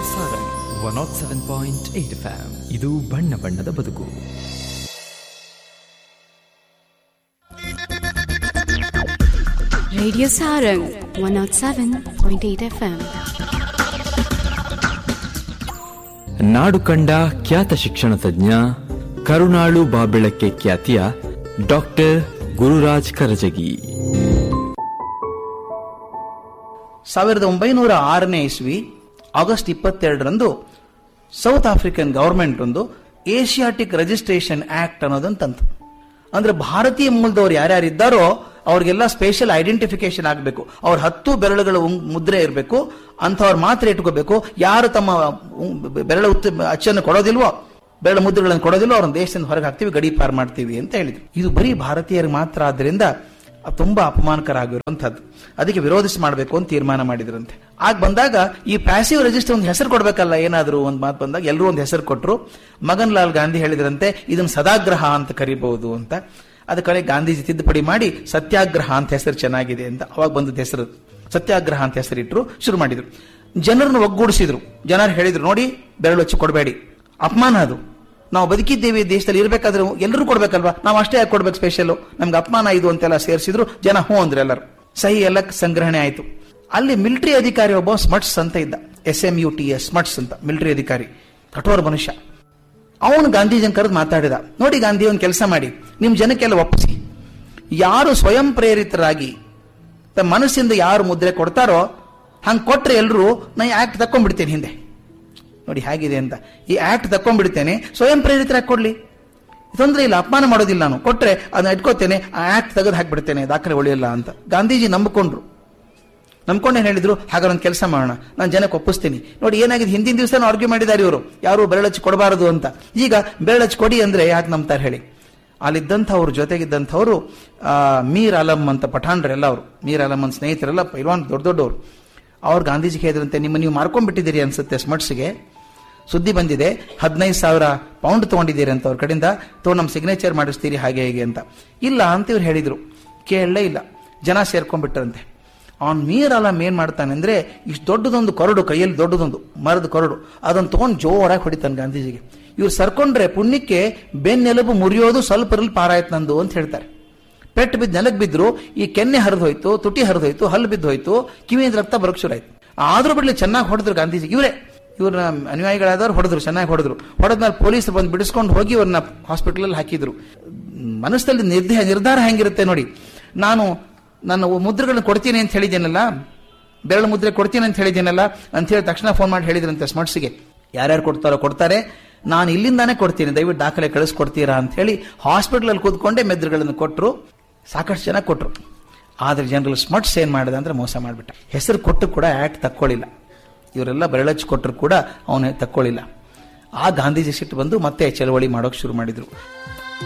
Sarang one nought seven point eight FM ಇದು ಬಣ್ಣ ಬಣ್ಣದ ಬದುಕು Radio Sarang 107.8 FM. ನಾಡು ಕಂಡ ಖ್ಯಾತ ಶಿಕ್ಷಣ ತಜ್ಞ ಕರುಣಾಳು ಬಾಬೆಳಕ್ಕೆ ಖ್ಯಾತಿಯ ಡಾಕ್ಟರ್ ಗುರುರಾಜ್ ಕರಜಗಿ ಸಾವಿರದ ಒಂಬೈನೂರ ಆರನೇ ಇಸ್ವಿ ಆಗಸ್ಟ್ ಇಪ್ಪತ್ತೆರಡರಂದು ಸೌತ್ ಆಫ್ರಿಕನ್ ಗವರ್ಮೆಂಟ್ ಒಂದು ಏಷಿಯಾಟಿಕ್ ರಿಜಿಸ್ಟ್ರೇಷನ್ ಆಕ್ಟ್ ಅನ್ನೋದನ್ನು ತಂತು ಅಂದ್ರೆ ಭಾರತೀಯ ಮೂಲದವ್ರು ಯಾರ್ಯಾರಿದ್ದಾರೋ ಅವ್ರಿಗೆಲ್ಲ ಸ್ಪೆಷಲ್ ಐಡೆಂಟಿಫಿಕೇಶನ್ ಆಗಬೇಕು ಅವ್ರ ಹತ್ತು ಬೆರಳುಗಳ ಉಂ- ಮುದ್ರೆ ಇರಬೇಕು ಅಂಥವ್ರು ಮಾತ್ರ ಇಟ್ಕೋಬೇಕು ಯಾರು ತಮ್ಮ ಉಂ- ಬೆರಳ ಉತ್ತ ಅಚ್ಚನ್ನು ಕೊಡೋದಿಲ್ವೋ ಬೆರಳ ಮುದ್ರೆಗಳನ್ನು ಕೊಡೋದಿಲ್ವೋ ಅವ್ರನ್ನ ದೇಶದಿಂದ ಹೊರಗೆ ಹಾಕ್ತೀವಿ ಗಡಿ ಪಾರ್ ಮಾಡ್ತೀವಿ ಅಂತ ಹೇಳಿದ್ರು ಇದು ಬರೀ ಭಾರತೀಯರಿಗೆ ಮಾತ್ರ ಆದ್ರಿಂದ ಅದು ತುಂಬಾ ಅಪಮಾನಕರ ಆಗಿರುವಂತಹದ್ದು ಅದಕ್ಕೆ ವಿರೋಧಿಸಿ ಮಾಡಬೇಕು ಅಂತ ತೀರ್ಮಾನ ಮಾಡಿದ್ರಂತೆ ಆಗ ಬಂದಾಗ ಈ ಪ್ಯಾಸಿವ್ ರಿಜಿಸ್ಟರ್ ಒಂದು ಹೆಸರು ಕೊಡ್ಬೇಕಲ್ಲ ಏನಾದ್ರು ಒಂದು ಮಾತು ಬಂದಾಗ ಎಲ್ಲರೂ ಒಂದು ಹೆಸರು ಕೊಟ್ಟರು ಮಗನ್ ಲಾಲ್ ಗಾಂಧಿ ಹೇಳಿದ್ರಂತೆ ಇದನ್ನ ಸದಾಗ್ರಹ ಅಂತ ಕರಿಬಹುದು ಅಂತ ಅದಕ್ಕೆ ಗಾಂಧೀಜಿ ತಿದ್ದುಪಡಿ ಮಾಡಿ ಸತ್ಯಾಗ್ರಹ ಅಂತ ಹೆಸರು ಚೆನ್ನಾಗಿದೆ ಅಂತ ಅವಾಗ ಬಂದದ ಹೆಸರು ಸತ್ಯಾಗ್ರಹ ಅಂತ ಹೆಸರಿಟ್ರು ಶುರು ಮಾಡಿದ್ರು ಜನರನ್ನು ಒಗ್ಗೂಡಿಸಿದ್ರು ಜನರು ಹೇಳಿದ್ರು ನೋಡಿ ಬೆರಳು ಹಚ್ಚಿ ಕೊಡಬೇಡಿ ಅಪಮಾನ ಅದು ನಾವು ಬದುಕಿದ್ದೇವೆ ಈ ದೇಶದಲ್ಲಿ ಇರ್ಬೇಕಾದ್ರೆ ಎಲ್ಲರೂ ಕೊಡ್ಬೇಕಲ್ವಾ ನಾವು ಅಷ್ಟೇ ಯಾಕೆ ಕೊಡ್ಬೇಕು ಸ್ಪೆಷಲ್ ನಮ್ಗೆ ಅಪಮಾನ ಇದು ಅಂತೆಲ್ಲ ಸೇರಿಸಿದ್ರು ಜನ ಹ್ಞೂ ಅಂದ್ರೆ ಎಲ್ಲರೂ ಸಹಿ ಎಲ್ಲ ಸಂಗ್ರಹಣೆ ಆಯ್ತು ಅಲ್ಲಿ ಮಿಲಿಟರಿ ಅಧಿಕಾರಿ ಒಬ್ಬ ಸ್ಮಟ್ಸ್ ಅಂತ ಇದ್ದ S M U T S Smuts ಅಂತ ಮಿಲಿಟರಿ ಅಧಿಕಾರಿ ಕಠೋರ ಮನುಷ್ಯ ಅವನು ಗಾಂಧೀಜನ್ ಕರೆದು ಮಾತಾಡಿದ ನೋಡಿ ಗಾಂಧಿ ಒಂದು ಕೆಲಸ ಮಾಡಿ ನಿಮ್ ಜನಕ್ಕೆಲ್ಲ ಒಪ್ಪಿಸಿ ಯಾರು ಸ್ವಯಂ ಪ್ರೇರಿತರಾಗಿ ತಮ್ಮ ಮನಸ್ಸಿಂದ ಯಾರು ಮುದ್ರೆ ಕೊಡ್ತಾರೋ ಹಂಗೆ ಕೊಟ್ರೆ ಎಲ್ಲರೂ ನಾ ಆಕ್ಟ್ ತಕೊಂಡ್ಬಿಡ್ತೇನೆ ಹಿಂದೆ ನೋಡಿ ಹೇಗಿದೆ ಅಂತ ಈ ಆಕ್ಟ್ ತಕೊಂಡ್ಬಿಡ್ತೇನೆ ಸ್ವಯಂ ಪ್ರೇರಿತರಾಗಿ ಕೊಡ್ಲಿ ತೊಂದರೆ ಇಲ್ಲ ಅಪಮಾನ ಮಾಡೋದಿಲ್ಲ ನಾನು ಕೊಟ್ರೆ ಅದನ್ನ ಇಟ್ಕೋತೇನೆ ಆ ಆಕ್ಟ್ ತೆಗೆದು ಹಾಕ್ಬಿಡ್ತೇನೆ ದಾಖಲೆ ಉಳಿಯಲ್ಲ ಅಂತ ಗಾಂಧೀಜಿ ನಂಬಿಕೊಂಡ್ರು ನಂಬ್ಕೊಂಡು ಏನ್ ಹೇಳಿದ್ರು ಹಾಗಾದ್ರೆ ಒಂದು ಕೆಲಸ ಮಾಡೋಣ ನಾನು ಜನಕ್ಕೆ ಒಪ್ಪಿಸ್ತೀನಿ ನೋಡಿ ಏನಾಗಿದೆ ಹಿಂದಿನ ದಿವಸ ಆರ್ಗ್ಯೂ ಮಾಡಿದ್ದಾರೆ ಇವರು ಯಾರು ಬೆರಳಚ್ಚಿ ಕೊಡಬಾರದು ಅಂತ ಈಗ ಬೆರಳಚ್ಚಿ ಕೊಡಿ ಅಂದ್ರೆ ಯಾಕೆ ನಂಬ್ತಾರೆ ಹೇಳಿ ಅಲ್ಲಿದ್ದಂಥವ್ರು ಜೊತೆಗಿದ್ದಂಥವ್ರು ಆ, ಮೀರ್ ಅಲಂ ಅಂತ ಪಠಾಣ್ರೆಲ್ಲ ಅವರು ಮೀರ್ ಅಲಂ ಅಂತ ಸ್ನೇಹಿತರೆಲ್ಲ ಪೈಲ್ವಾನ್ ದೊಡ್ಡ ದೊಡ್ಡವರು ಅವ್ರು ಗಾಂಧೀಜಿಗೆ ಹೇಳಿದ್ರಂತೆ ನಿಮ್ಮ ನೀವು ಮಾರ್ಕೊಂಡ್ಬಿಟ್ಟಿದ್ದೀರಿ ಅನ್ಸುತ್ತೆ ಸ್ಮಟ್ಸ್ಗೆ ಸುದ್ದಿ ಬಂದಿದೆ ಹದಿನೈದು ಸಾವಿರ ಪೌಂಡ್ ತಗೊಂಡಿದ್ದೀರಿ ಅಂತ ಅವ್ರ ಕಡೆಯಿಂದ ತೋ ನಮ್ಮ ಸಿಗ್ನೇಚರ್ ಮಾಡಿಸ್ತೀರಿ ಹಾಗೆ ಹೇಗೆ ಅಂತ ಇಲ್ಲ ಅಂತ ಇವ್ರು ಹೇಳಿದ್ರು ಕೇಳಲೇ ಇಲ್ಲ ಜನ ಸೇರ್ಕೊಂಡ್ಬಿಟ್ರಂತೆ ಅವನ್ ಮೀರ್ ಅಲಂ ಏನ್ ಮಾಡ್ತಾನೆ ಅಂದ್ರೆ ಇಷ್ಟು ದೊಡ್ಡದೊಂದು ಕೊರಡು ಕೈಯಲ್ಲಿ ದೊಡ್ಡದೊಂದು ಮರದ ಕೊರಡು ಅದನ್ನ ತಗೊಂಡು ಜೋರಾಗಿ ಹೊಡಿತಾನೆ ಗಾಂಧೀಜಿಗೆ ಇವ್ರು ಸರ್ಕೊಂಡ್ರೆ ಪುಣ್ಯಕ್ಕೆ ಬೆನ್ನೆಲುಬು ಮುರಿಯೋದು ಸ್ವಲ್ಪ ಇರಲಿ ಪಾರಾಯ್ತು ನಂದು ಅಂತ ಹೇಳ್ತಾರೆ ಪೆಟ್ಟು ಬಿದ್ದು ನೆಲಕ್ಕೆ ಬಿದ್ರು ಈ ಕೆನ್ನೆ ಹರಿದು ಹೋಯ್ತು ತುಟಿ ಹರಿದು ಹೋಯ್ತು ಹಲ್ಲು ಬಿದ್ದು ಹೋಯ್ತು ಕಿವಿಯಿಂದ ರಕ್ತ ಬರಕ್ ಶುರು ಆಯ್ತು ಆದ್ರೂ ಬಿಡ್ಲಿ ಚೆನ್ನಾಗಿ ಹೊಡೆದ್ರು ಗಾಂಧೀಜಿ ಇವರೇ ಇವ್ರನ್ನ ಅನುಯಾಯಿಗಳಾದವ್ರು ಹೊಡೆದ್ರು ಚೆನ್ನಾಗಿ ಹೊಡೆದ್ರು ಹೊಡೆದ್ಮೇಲೆ ಪೊಲೀಸರು ಬಂದು ಬಿಡಿಸ್ಕೊಂಡು ಹೋಗಿ ಇವ್ರನ್ನ ಹಾಸ್ಪಿಟಲ್ ಹಾಕಿದ್ರು ಮನಸ್ಸಲ್ಲಿ ನಿರ್ಧಾರ ನಿರ್ಧಾರ ಹೆಂಗಿರುತ್ತೆ ನೋಡಿ ನಾನು ನನ್ನ ಮುದ್ರೆಗಳನ್ನ ಕೊಡ್ತೀನಿ ಅಂತ ಹೇಳಿದ್ದೇನಲ್ಲ ಬೆರಳು ಮುದ್ರೆ ಕೊಡ್ತೀನಿ ಅಂತ ಹೇಳಿದ್ದೇನಲ್ಲ ಅಂತ ಹೇಳಿ ತಕ್ಷಣ ಫೋನ್ ಮಾಡಿ ಹೇಳಿದ್ರಂತೆ ಸ್ಮಟ್ಸ್ಗೆ ಯಾರ್ಯಾರು ಕೊಡ್ತಾರೋ ಕೊಡ್ತಾರೆ ನಾನು ಇಲ್ಲಿಂದಾನೇ ಕೊಡ್ತೀನಿ ದಯವಿಟ್ಟು ದಾಖಲೆ ಕಳಿಸ್ಕೊಡ್ತೀರಾ ಅಂತ ಹೇಳಿ ಹಾಸ್ಪಿಟಲ್ ಕೂತ್ಕೊಂಡೇ ಮೆದ್ರುಗಳನ್ನು ಕೊಟ್ಟರು ಸಾಕಷ್ಟು ಜನ ಕೊಟ್ಟರು ಆದ್ರೆ ಜನರಲ್ ಸ್ಮಟ್ಸ್ ಏನ್ ಮಾಡಿದ ಅಂದ್ರೆ ಮೋಸ ಮಾಡಿಬಿಟ್ಟ ಹೆಸರು ಕೊಟ್ಟು ಕೂಡ ಆಕ್ಟ್ ತಕ್ಕೊಳ್ಳಿಲ್ಲ ಇವರೆಲ್ಲ ಬೆರಳಚ್ಚಿ ಕೊಟ್ಟರು ಕೂಡ ಅವನು ತಕ್ಕೊಳ್ಳಿಲ್ಲ ಆ ಗಾಂಧೀಜಿ ಸಿಟ್ಟು ಬಂದು ಮತ್ತೆ ಚಳವಳಿ ಮಾಡೋಕೆ ಶುರು ಮಾಡಿದ್ರು